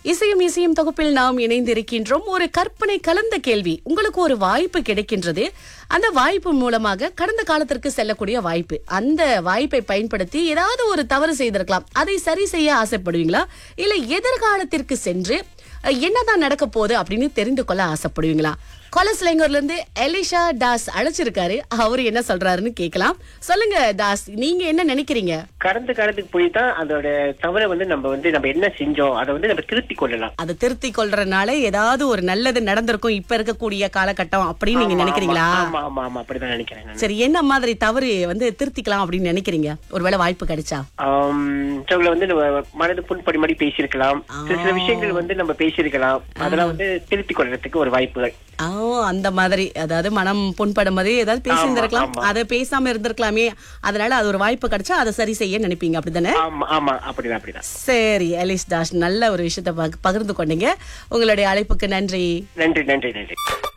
இசையும் இசையும் தொகுப்பில் நாம் இணைந்திருக்கின்றோம் ஒரு கற்பனை கலந்த கேள்வி உங்களுக்கு ஒரு வாய்ப்பு கிடைக்கின்றது அந்த வாய்ப்பு மூலமாக கடந்த காலத்திற்கு செல்லக்கூடிய வாய்ப்பு அந்த வாய்ப்பை பயன்படுத்தி ஏதாவது ஒரு தவறு செய்திருக்கலாம் அதை சரி செய்ய ஆசைப்படுவீங்களா இல்ல எதிர்காலத்திற்கு சென்று அஹ், என்னதான் நடக்க போகுது அப்படின்னு தெரிந்து கொள்ள ஆசைப்படுவீங்களா கொலஸ்லேங்கூர்ல இருந்து எலிஷா தாஸ் அழைச்சிருக்காரு அவரு என்ன சொல்றாருன்னு கேட்கலாம் சொல்லுங்க தாஸ் நீங்க என்ன நினைக்கிறீங்க கடந்த காலத்துக்கு போய் தான் அதோட தவறை வந்து நம்ம வந்து நம்ம என்ன செஞ்சோம் அதை வந்து நம்ம திருத்தி கொள்ளலாம் அதை திருத்தி கொள்றதுனால ஏதாவது ஒரு நல்லது நடந்திருக்கும் இப்ப இருக்கக்கூடிய காலகட்டம் அப்படின்னு நீங்க ஆமா, நினைக்கிறீங்களா ஆமா ஆமா ஆமா அப்படிதான் நினைக்கிறேன் நான். சரி என்ன மாதிரி தவறு வந்து திருத்திக்கலாம் அப்படின்னு நினைக்கிறீங்க ஒருவேளை வாய்ப்பு கிடைச்சா ஆம், சிலவுல வந்து நம்ம மனது புண்படி மாதிரி பேசியிருக்கலாம் சில சில விஷயங்கள் வந்து நம்ம பேசியிருக்கலாம் அதெல்லாம் வந்து திருத்திக் கொள்றதுக்கு ஒரு வாய்ப்புகள் ஆ அந்த மாதிரி அதாவது மனம் புண்படும் மாதிரி ஏதாவது பேசியிருந்திருக்கலாம் ஆமா. அதை பேசாம இருந்திருக்கலாமே அதனால அது ஒரு வாய்ப்பு கிடைச்சா அதை சரி செய்ய நினைப்பீங்க அப்படிதானே ஆமா ஆமா அப்படிதான் அப்படிதான் சரி அலிஸ் தாஸ் நல்ல ஒரு விஷயத்தை பகிர்ந்து கொண்டீங்க உங்களுடைய அழைப்புக்கு நன்றி நன்றி நன்றி நன்றி